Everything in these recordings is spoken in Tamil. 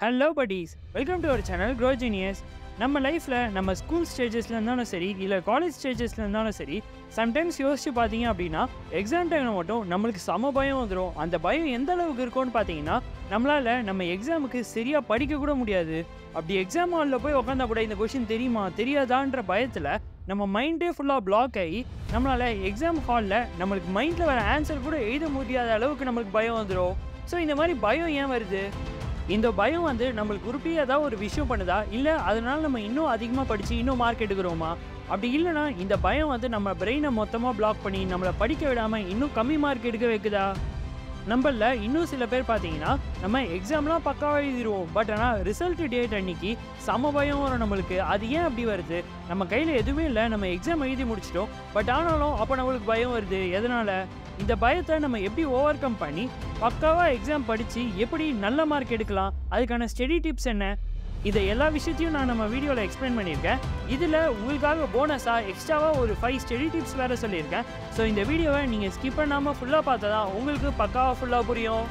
hello buddies welcome to our channel grow genius நம்ம லைஃப்பில் நம்ம ஸ்கூல் ஸ்டேஜஸில் இருந்தாலும் சரி இல்லை காலேஜ் ஸ்டேஜஸில் இருந்தாலும் சரி சம்டைம்ஸ் யோசிச்சு பார்த்தீங்க அப்படின்னா எக்ஸாம் டைமில் மட்டும் நம்மளுக்கு சம பயம் வந்துடும் அந்த பயம் எந்த அளவுக்கு இருக்கும்னு பார்த்தீங்கன்னா நம்மளால் நம்ம எக்ஸாமுக்கு சரியாக படிக்க கூட முடியாது அப்படி எக்ஸாம் ஹாலில் போய் உட்காந்தா கூட இந்த கொஷின் தெரியுமா தெரியாதான்ற பயத்தில் நம்ம மைண்டே ஃபுல்லாக பிளாக் ஆகி நம்மளால் எக்ஸாம் ஹாலில் நம்மளுக்கு மைண்டில் வர ஆன்சர் கூட எழுத முடியாத அளவுக்கு நம்மளுக்கு பயம் வந்துடும் ஸோ இந்த மாதிரி பயம் ஏன் வருது இந்த பயம் வந்து நம்மளுக்கு உறுப்பியாக ஏதாவது ஒரு விஷயம் பண்ணுதா இல்லை அதனால நம்ம இன்னும் அதிகமாக படித்து இன்னும் மார்க் எடுக்கிறோமா அப்படி இல்லைனா இந்த பயம் வந்து நம்ம பிரெயினை மொத்தமாக பிளாக் பண்ணி நம்மளை படிக்க விடாமல் இன்னும் கம்மி மார்க் எடுக்க வைக்குதா நம்மள இன்னும் சில பேர் பார்த்தீங்கன்னா நம்ம எக்ஸாம்லாம் பக்காவாக எழுதிடுவோம் பட் ஆனால் ரிசல்ட் டேட் அன்னைக்கு சம பயம் வரும் நம்மளுக்கு அது ஏன் அப்படி வருது நம்ம கையில் எதுவுமே இல்லை நம்ம எக்ஸாம் எழுதி முடிச்சிட்டோம் பட் ஆனாலும் அப்போ நம்மளுக்கு பயம் வருது எதனால் இந்த பயத்தை நம்ம எப்படி ஓவர் கம் பண்ணி பக்காவாக எக்ஸாம் படித்து எப்படி நல்ல மார்க் எடுக்கலாம் அதுக்கான ஸ்டடி டிப்ஸ் என்ன இதை எல்லா விஷயத்தையும் நான் நம்ம வீடியோவில் எக்ஸ்பிளைன் பண்ணியிருக்கேன் இதில் உங்களுக்காக போனஸாக எக்ஸ்ட்ராவாக ஒரு ஃபைவ் ஸ்டடி டிப்ஸ் வேறு சொல்லியிருக்கேன் ஸோ இந்த வீடியோவை நீங்கள் ஸ்கிப் பண்ணாமல் ஃபுல்லாக பார்த்தா தான் உங்களுக்கு பக்காவாக ஃபுல்லாக புரியும்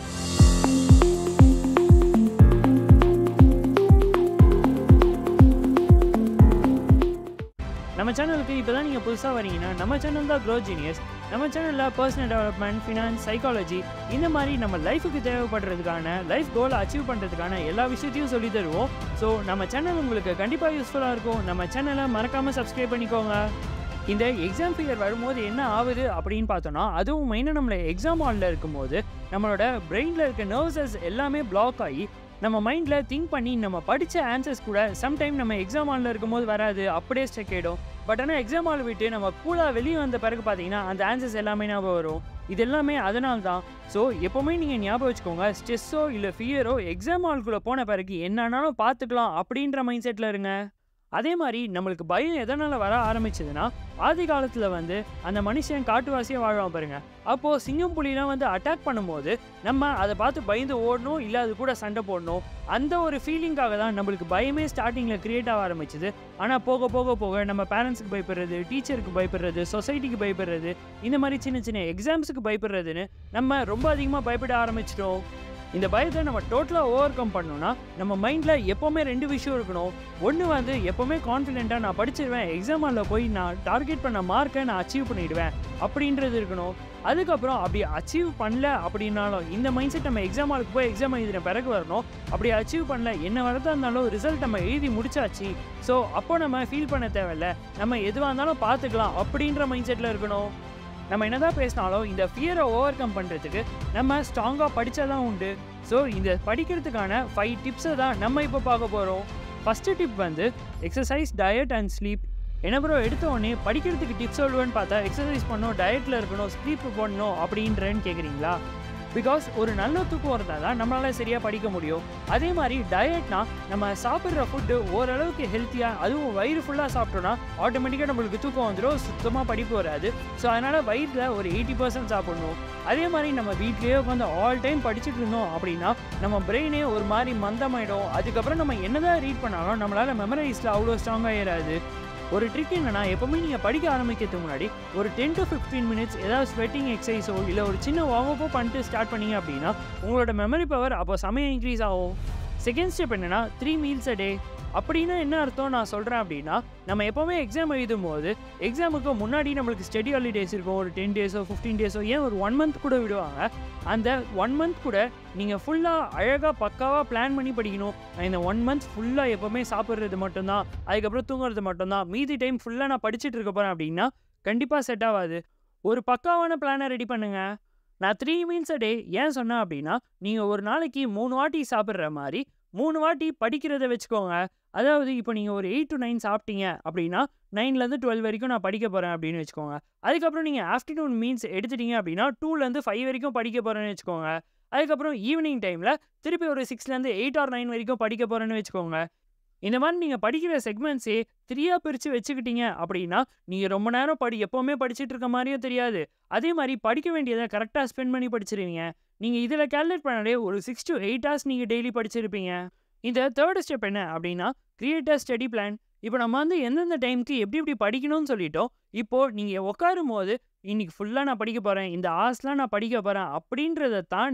நம்ம சேனலுக்கு இப்போ தான் நீங்கள் புதுசாக வரீங்கன்னா நம்ம சேனல் தான் க்ரோ ஜீனியஸ் நம்ம சேனலில் பர்சனல் டெவலப்மெண்ட் ஃபினான்ஸ் சைக்காலஜி இந்த மாதிரி நம்ம லைஃபுக்கு தேவைப்படுறதுக்கான லைஃப் கோலை அச்சீவ் பண்ணுறதுக்கான எல்லா விஷயத்தையும் சொல்லி தருவோம் ஸோ நம்ம சேனல் உங்களுக்கு கண்டிப்பாக யூஸ்ஃபுல்லாக இருக்கும் நம்ம சேனலை மறக்காமல் சப்ஸ்கிரைப் பண்ணிக்கோங்க இந்த எக்ஸாம் ஃபியர் வரும்போது என்ன ஆகுது அப்படின்னு பார்த்தோன்னா அதுவும் மெயினாக நம்மளை எக்ஸாம் ஹாலில் இருக்கும்போது நம்மளோட பிரெயினில் இருக்க நர்வஸஸ் எல்லாமே பிளாக் ஆகி நம்ம மைண்டில் திங்க் பண்ணி நம்ம படித்த ஆன்சர்ஸ் கூட சம்டைம் நம்ம எக்ஸாம் ஹாலில் இருக்கும்போது வராது அப்படியே ஸ்டெக் ஆகிடும் பட் ஆனால் எக்ஸாம் ஹால் விட்டு நம்ம கூலாக வெளியே வந்த பிறகு பார்த்தீங்கன்னா அந்த ஆன்சர்ஸ் எல்லாமே ஞாபகம் வரும் இது எல்லாமே அதனால தான் ஸோ எப்போவுமே நீங்கள் ஞாபகம் வச்சுக்கோங்க ஸ்ட்ரெஸ்ஸோ இல்லை ஃபியரோ எக்ஸாம் ஹால்குள்ளே போன பிறகு என்னன்னாலும் பார்த்துக்கலாம் அப்படின்ற மைண்ட் செட்டில் இருங்க அதே மாதிரி நம்மளுக்கு பயம் எதனால் வர ஆரம்பிச்சதுன்னா ஆதி காலத்தில் வந்து அந்த மனுஷன் காட்டுவாசியாக வாழ்வான் பாருங்க அப்போது சிங்கம் புலிலாம் வந்து அட்டாக் பண்ணும்போது நம்ம அதை பார்த்து பயந்து ஓடணும் இல்லை அது கூட சண்டை போடணும் அந்த ஒரு ஃபீலிங்காக தான் நம்மளுக்கு பயமே ஸ்டார்டிங்கில் க்ரியேட் ஆக ஆரம்பிச்சது ஆனால் போக போக போக நம்ம பேரண்ட்ஸுக்கு பயப்படுறது டீச்சருக்கு பயப்படுறது சொசைட்டிக்கு பயப்படுறது இந்த மாதிரி சின்ன சின்ன எக்ஸாம்ஸுக்கு பயப்படுறதுன்னு நம்ம ரொம்ப அதிகமாக பயப்பட ஆரம்பிச்சிட்டோம் இந்த பயத்தை நம்ம டோட்டலாக ஓவர் கம் பண்ணணும்னா நம்ம மைண்டில் எப்போவுமே ரெண்டு விஷயம் இருக்கணும் ஒன்று வந்து எப்போவுமே கான்ஃபிடென்ட்டாக நான் படிச்சிருவேன் எக்ஸாம் ஹாலில் போய் நான் டார்கெட் பண்ண மார்க்கை நான் அச்சீவ் பண்ணிடுவேன் அப்படின்றது இருக்கணும் அதுக்கப்புறம் அப்படி அச்சீவ் பண்ணல அப்படின்னாலும் இந்த மைண்ட் செட் நம்ம எக்ஸாம் ஹாலுக்கு போய் எக்ஸாம் எழுதின பிறகு வரணும் அப்படி அச்சீவ் பண்ணல என்ன வரதா இருந்தாலும் ரிசல்ட் நம்ம எழுதி முடிச்சாச்சு ஸோ அப்போ நம்ம ஃபீல் பண்ண தேவையில்ல நம்ம எதுவாக இருந்தாலும் பார்த்துக்கலாம் அப்படின்ற மைண்ட் செட்டில் இருக்கணும் நம்ம என்னதான் பேசினாலும் இந்த ஃபியரை ஓவர் கம் பண்ணுறதுக்கு நம்ம ஸ்ட்ராங்காக படித்தா தான் உண்டு ஸோ இந்த படிக்கிறதுக்கான ஃபைவ் டிப்ஸை தான் நம்ம இப்போ பார்க்க போகிறோம் ஃபஸ்ட்டு டிப் வந்து எக்ஸசைஸ் டயட் அண்ட் ஸ்லீப் என்ன ப்ரோ எடுத்த உடனே படிக்கிறதுக்கு டிப்ஸ் சொல்லுவேன்னு பார்த்தா எக்ஸசைஸ் பண்ணணும் டயட்டில் இருக்கணும் ஸ்லீப் பண்ணணும் அப்படின்றேன்னு கேட்குறீங்களா பிகாஸ் ஒரு நல்ல தூக்கம் இருந்தால் தான் நம்மளால் சரியாக படிக்க முடியும் அதே மாதிரி டயட்னா நம்ம சாப்பிட்ற ஃபுட்டு ஓரளவுக்கு ஹெல்த்தியாக அதுவும் வயிறு ஃபுல்லாக சாப்பிட்டோன்னா ஆட்டோமேட்டிக்காக நம்மளுக்கு தூக்கம் வந்துடும் சுத்தமாக படிப்பு வராது ஸோ அதனால் வயிற்றில் ஒரு எயிட்டி பர்சன்ட் சாப்பிடணும் அதே மாதிரி நம்ம வீட்லேயே உட்காந்து ஆல் டைம் படிச்சுட்டு இருந்தோம் அப்படின்னா நம்ம பிரெயினே ஒரு மாதிரி மந்தமாயிடும் அதுக்கப்புறம் நம்ம என்னதான் ரீட் பண்ணாலும் நம்மளால் மெமரைஸில் அவ்வளோ ஸ்ட்ராங்காக ஏறாது ஒரு ட்ரிக் என்னன்னா எப்பவுமே நீங்கள் படிக்க ஆரம்பிக்கிறதுக்கு முன்னாடி ஒரு டென் டு ஃபிஃப்டீன் மினிட்ஸ் ஏதாவது ஸ்வெட்டிங் எக்ஸசைஸோ இல்லை ஒரு சின்ன வார்ம் அப்போ பண்ணிட்டு ஸ்டார்ட் பண்ணீங்க அப்படின்னா உங்களோட மெமரி பவர் அப்போ செமையாக இன்க்ரீஸ் ஆகும் செகண்ட் ஸ்டெப் என்னன்னா த்ரீ மீல்ஸ் அ டே அப்படின்னா என்ன அர்த்தம் நான் சொல்கிறேன் அப்படின்னா நம்ம எப்போவுமே எக்ஸாம் எழுதும் போது எக்ஸாமுக்கு முன்னாடி நம்மளுக்கு ஸ்டடி ஹாலிடேஸ் இருக்கும் ஒரு டென் டேஸோ ஃபிஃப்டீன் டேஸோ ஏன் ஒரு ஒன் மந்த் கூட விடுவாங்க அந்த ஒன் மந்த் கூட நீங்கள் ஃபுல்லாக அழகாக பக்காவாக பிளான் பண்ணி படிக்கணும் நான் இந்த ஒன் மந்த் ஃபுல்லாக எப்போவுமே சாப்பிட்றது மட்டும்தான் அதுக்கப்புறம் தூங்குறது மட்டும்தான் மீதி டைம் ஃபுல்லாக நான் படிச்சுட்டு இருக்க போகிறேன் அப்படின்னா கண்டிப்பாக செட் ஆகாது ஒரு பக்காவான பிளானை ரெடி பண்ணுங்கள் நான் த்ரீ மீல்ஸ் அ டே ஏன் சொன்னேன் அப்படின்னா நீங்கள் ஒரு நாளைக்கு மூணு வாட்டி சாப்பிட்ற மாதிரி மூணு வாட்டி படிக்கிறத வச்சுக்கோங்க அதாவது இப்போ நீங்கள் ஒரு எயிட் டு நைன் சாப்பிட்டீங்க அப்படின்னா நைன்லேருந்து டுவெல் வரைக்கும் நான் படிக்க போகிறேன் அப்படின்னு வச்சுக்கோங்க அதுக்கப்புறம் நீங்கள் ஆஃப்டர்நூன் மீன்ஸ் எடுத்துட்டீங்க அப்படின்னா டூலேருந்து ஃபைவ் வரைக்கும் படிக்க போகிறேன்னு வச்சுக்கோங்க அதுக்கப்புறம் ஈவினிங் டைமில் திருப்பி ஒரு சிக்ஸ்லேருந்து எயிட் ஆர் நைன் வரைக்கும் படிக்க போகிறேன்னு வச்சுக்கோங்க இந்த மாதிரி நீங்கள் படிக்கிற செக்மெண்ட்ஸே த்ரீயாக பிரித்து வச்சுக்கிட்டீங்க அப்படின்னா நீங்கள் ரொம்ப நேரம் படி எப்போவுமே படிச்சுட்டு இருக்க மாதிரியும் தெரியாது அதே மாதிரி படிக்க வேண்டியதை கரெக்டாக ஸ்பெண்ட் பண்ணி படிச்சிருவீங்க நீங்கள் இதில் கேல்குலேட் பண்ணாலே ஒரு சிக்ஸ் டு எயிட் ஹவர்ஸ் நீங்கள் டெய்லி படிச்சிருப்பீங்க இந்த தேர்ட் ஸ்டெப் என்ன அப்படின்னா கிரியேட் ஸ்டடி பிளான் இப்போ நம்ம வந்து எந்தெந்த டைமுக்கு எப்படி எப்படி படிக்கணும்னு சொல்லிட்டோம் இப்போது நீங்கள் உட்காரும் போது இன்னைக்கு ஃபுல்லாக நான் படிக்க போகிறேன் இந்த ஹார்ஸ்லாம் நான் படிக்க போகிறேன் அப்படின்றத தாண்டி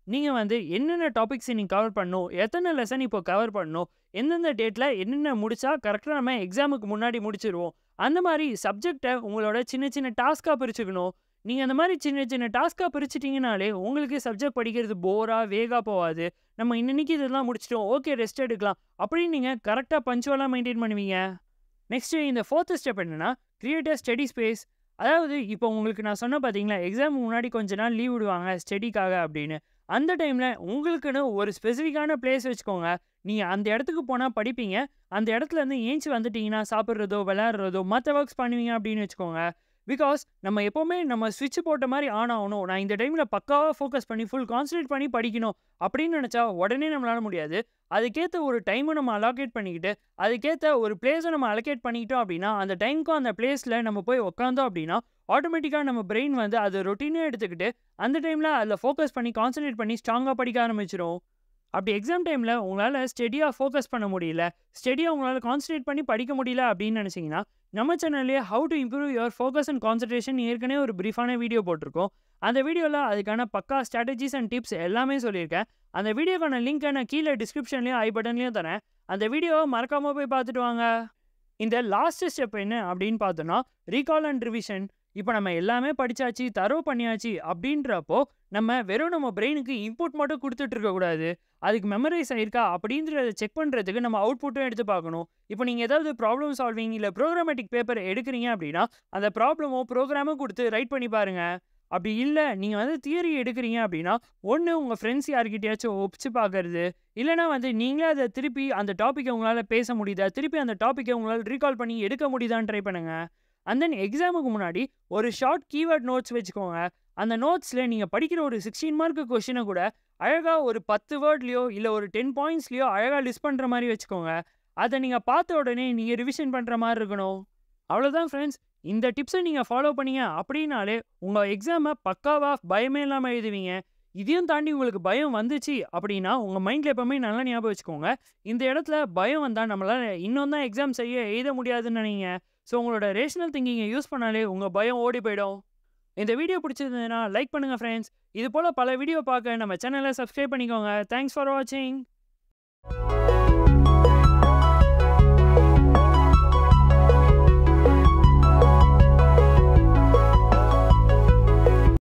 நீங்கள் வந்து என்னென்ன டாபிக்ஸ் நீங்கள் கவர் பண்ணணும் எத்தனை லெசன் இப்போ கவர் பண்ணணும் எந்தெந்த டேட்டில் என்னென்ன முடிச்சா கரெக்டாக நம்ம எக்ஸாமுக்கு முன்னாடி முடிச்சிருவோம் அந்த மாதிரி சப்ஜெக்டை உங்களோட சின்ன சின்ன டாஸ்க்காக பிரிச்சுக்கணும் நீங்கள் அந்த மாதிரி சின்ன சின்ன டாஸ்க்காக பிரிச்சிட்டிங்கனாலே உங்களுக்கு சப்ஜெக்ட் படிக்கிறது போராக வேகா போகாது நம்ம இன்னைக்கு இதெல்லாம் முடிச்சிட்டோம் ஓகே ரெஸ்ட் எடுக்கலாம் அப்படின்னு நீங்கள் கரெக்டாக பஞ்சுவலாக மெயின்டைன் பண்ணுவீங்க நெக்ஸ்ட்டு இந்த ஃபோர்த்து ஸ்டெப் என்னென்னா கிரியேட் அ ஸ்டடி ஸ்பேஸ் அதாவது இப்போ உங்களுக்கு நான் சொன்ன பார்த்தீங்களா எக்ஸாம் முன்னாடி கொஞ்ச நாள் லீவ் விடுவாங்க ஸ்டடிக்காக அப்படின்னு அந்த டைமில் உங்களுக்குன்னு ஒரு ஸ்பெசிஃபிக்கான பிளேஸ் வச்சுக்கோங்க நீங்கள் அந்த இடத்துக்கு போனால் படிப்பீங்க அந்த இடத்துல இருந்து ஏஞ்சி வந்துட்டீங்கன்னா சாப்பிட்றதோ விளையாடுறதோ மற்ற ஒர்க்ஸ் பண்ணுவீங்க அப்படின்னு வச்சுக்கோங்க பிகாஸ் நம்ம எப்போவுமே நம்ம ஸ்விட்ச் போட்ட மாதிரி ஆன் ஆகணும் நான் இந்த டைமில் பக்காவாக ஃபோக்கஸ் பண்ணி ஃபுல் கான்சன்ட்ரேட் பண்ணி படிக்கணும் அப்படின்னு நினச்சா உடனே நம்மளால முடியாது அதுக்கேற்ற ஒரு டைமை நம்ம அலோகேட் பண்ணிக்கிட்டு அதுக்கேற்ற ஒரு பிளேஸை நம்ம அலோகேட் பண்ணிக்கிட்டோம் அப்படின்னா அந்த டைமுக்கும் அந்த பிளேஸில் நம்ம போய் உட்காந்தோம் அப்படின்னா ஆட்டோமேட்டிக்காக நம்ம பிரெயின் வந்து அதை ரொட்டீனாக எடுத்துக்கிட்டு அந்த டைமில் அதில் ஃபோக்கஸ் பண்ணி கான்சன்ட்ரேட் பண்ணி ஸ்ட்ராங்காக படிக்க ஆரம்பிச்சிடும் அப்படி எக்ஸாம் டைமில் உங்களால் ஸ்டெடியாக ஃபோக்கஸ் பண்ண முடியல ஸ்டெடியாக உங்களால் கான்சன்ட்ரேட் பண்ணி படிக்க முடியல அப்படின்னு நினச்சிங்கன்னா நம்ம சேனல்லே how to improve your focus and concentration ஏற்கனவே ஒரு ப்ரீஃபான வீடியோ போட்டிருக்கோம் அந்த வீடியோவில் அதுக்கான பக்கா ஸ்ட்ராட்டஜிஸ் அண்ட் டிப்ஸ் எல்லாமே சொல்லியிருக்கேன் அந்த வீடியோக்கான லிங்க்கை நான் கீழே டிஸ்கிரிப்ஷன்லேயும் ஐ பட்டன்லேயும் தரேன் அந்த வீடியோவை மறக்காமல் போய் பார்த்துட்டு வாங்க இந்த லாஸ்ட் ஸ்டெப் என்ன அப்படின்னு பார்த்தோன்னா ரீகால் அண்ட் ரிவிஷன் இப்போ நம்ம எல்லாமே படிச்சாச்சு தரவு பண்ணியாச்சு அப்படின்றப்போ நம்ம வெறும் நம்ம பிரெயினுக்கு இன்புட் மட்டும் கொடுத்துட்டு இருக்கக்கூடாது அதுக்கு மெமரைஸ் ஆயிருக்கா அப்படின்றத செக் பண்ணுறதுக்கு நம்ம அவுட்புட்டும் எடுத்து பார்க்கணும் இப்போ நீங்கள் ஏதாவது ப்ராப்ளம் சால்விங் இல்லை ப்ரோக்ராமேட்டிக் பேப்பர் எடுக்கிறீங்க அப்படின்னா அந்த ப்ராப்ளமோ ப்ரோக்ராமும் கொடுத்து ரைட் பண்ணி பாருங்க அப்படி இல்லை நீங்கள் வந்து தியரி எடுக்கிறீங்க அப்படின்னா ஒன்று உங்கள் ஃப்ரெண்ட்ஸ் யார்கிட்டயாச்சும் ஒப்பிச்சு பார்க்கறது இல்லைனா வந்து நீங்களே அதை திருப்பி அந்த டாப்பிக்கை உங்களால் பேச முடியுதா திருப்பி அந்த டாப்பிக்கை உங்களால் ரீகால் பண்ணி எடுக்க முடியுதான்னு ட்ரை பண்ணுங்கள் அண்ட் தென் எக்ஸாமுக்கு முன்னாடி ஒரு ஷார்ட் கீவேர்ட் நோட்ஸ் வச்சுக்கோங்க அந்த நோட்ஸில் நீங்கள் படிக்கிற ஒரு சிக்ஸ்டீன் மார்க்கு கொஷினை கூட அழகாக ஒரு பத்து வேர்ட்லேயோ இல்லை ஒரு டென் பாயிண்ட்ஸ்லையோ அழகாக லிஸ்ட் பண்ணுற மாதிரி வச்சுக்கோங்க அதை நீங்கள் பார்த்த உடனே நீங்கள் ரிவிஷன் பண்ணுற மாதிரி இருக்கணும் அவ்வளோதான் ஃப்ரெண்ட்ஸ் இந்த டிப்ஸை நீங்கள் ஃபாலோ பண்ணீங்க அப்படின்னாலே உங்கள் எக்ஸாமை பக்காவாக பயமே இல்லாமல் எழுதுவீங்க இதையும் தாண்டி உங்களுக்கு பயம் வந்துச்சு அப்படின்னா உங்கள் மைண்டில் எப்போவுமே நல்லா ஞாபகம் வச்சுக்கோங்க இந்த இடத்துல பயம் வந்தால் நம்மளால் இன்னும் தான் எக்ஸாம் செய்ய எழுத முடியாதுன்னு நினைங்க ஸோ உங்களோட ரேஷனல் திங்கிங்கை யூஸ் பண்ணாலே உங்கள் பயம் ஓடி போயிடும் இந்த வீடியோ பிடிச்சிருந்ததுன்னா லைக் பண்ணுங்கள் ஃப்ரெண்ட்ஸ் இது போல் பல வீடியோ பார்க்க நம்ம சேனலை சப்ஸ்கிரைப் பண்ணிக்கோங்க தேங்க்ஸ் ஃபார் வாட்சிங்